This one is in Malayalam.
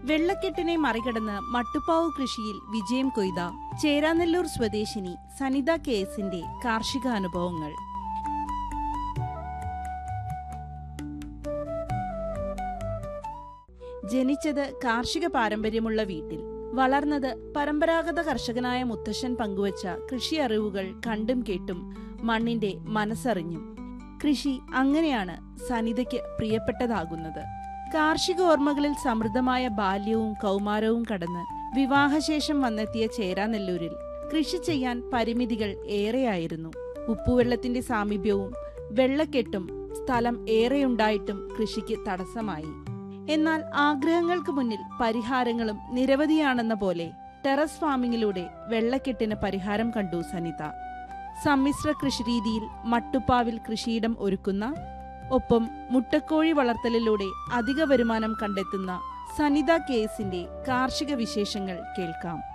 വെള്ളക്കെട്ടിനെ മറികടന്ന് മട്ടുപ്പാവ് കൃഷിയിൽ വിജയം കൊയ്ത ചേരാനെല്ലൂർ സ്വദേശിനി സനിത കെ എസിന്റെ കാർഷിക അനുഭവങ്ങൾ ജനിച്ചത് കാർഷിക പാരമ്പര്യമുള്ള വീട്ടിൽ വളർന്നത് പരമ്പരാഗത കർഷകനായ മുത്തശ്ശൻ പങ്കുവച്ച കൃഷി അറിവുകൾ കണ്ടും കേട്ടും മണ്ണിന്റെ മനസ്സറിഞ്ഞും കൃഷി അങ്ങനെയാണ് സനിതയ്ക്ക് പ്രിയപ്പെട്ടതാകുന്നത് കാർഷിക ഓർമ്മകളിൽ സമൃദ്ധമായ ബാല്യവും കൗമാരവും കടന്ന് വിവാഹശേഷം വന്നെത്തിയ ചേരാനെല്ലൂരിൽ കൃഷി ചെയ്യാൻ പരിമിതികൾ ഏറെയായിരുന്നു ഉപ്പുവെള്ളത്തിന്റെ സാമീപ്യവും വെള്ളക്കെട്ടും സ്ഥലം ഏറെയുണ്ടായിട്ടും കൃഷിക്ക് തടസ്സമായി എന്നാൽ ആഗ്രഹങ്ങൾക്ക് മുന്നിൽ പരിഹാരങ്ങളും നിരവധിയാണെന്ന പോലെ ടെറസ് ഫാമിങ്ങിലൂടെ വെള്ളക്കെട്ടിന് പരിഹാരം കണ്ടു സനിത സമ്മിശ്ര കൃഷിരീതിയിൽ മട്ടുപ്പാവിൽ കൃഷിയിടം ഒരുക്കുന്ന ഒപ്പം മുട്ടക്കോഴി വളർത്തലിലൂടെ അധിക വരുമാനം കണ്ടെത്തുന്ന സനിത കേസിന്റെ കാർഷിക വിശേഷങ്ങൾ കേൾക്കാം